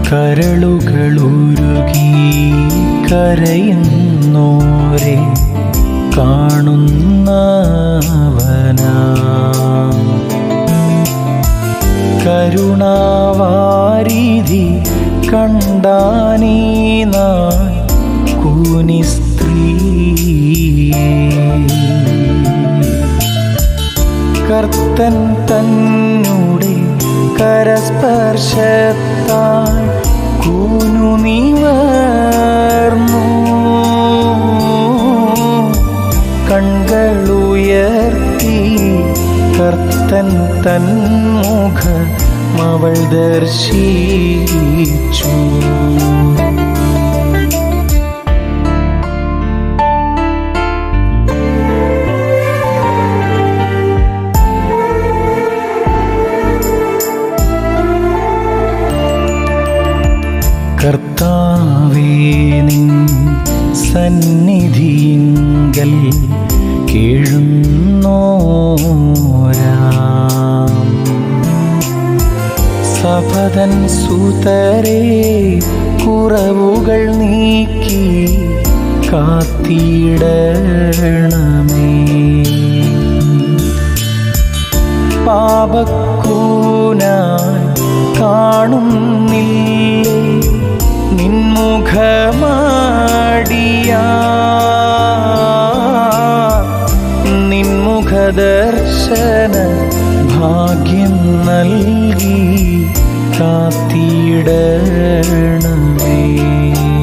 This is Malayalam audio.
കരളുകളുരുകി കരയുന്നോരെ കാണുന്നവനാ കരുണാവാരിധി കണ്ടാനീ നാൾ കൂനി സ്ത്രീയേ കർത്തൻ തന്നുടെ കരസ്പർശത്താൽ കൂനു നിവർന്നു കൺകളുയർത്തി കർത്തൻ തൻ മുഖമവൾ ദർശിച്ചു കർത്താവേ നിൻ സന്നിധിയിങ്കൽ കേഴുന്നോരാം സപതൻ സുതരേ കുറവുകൾ നീക്കി കാത്തിടണമേ പാപക്കൂനായി കാണുന്നില്ലേ നിൻമുഖമാടിയാ നിൻമുഖദർശന ഭാഗ്യം നൽകി കാത്തിടണമേ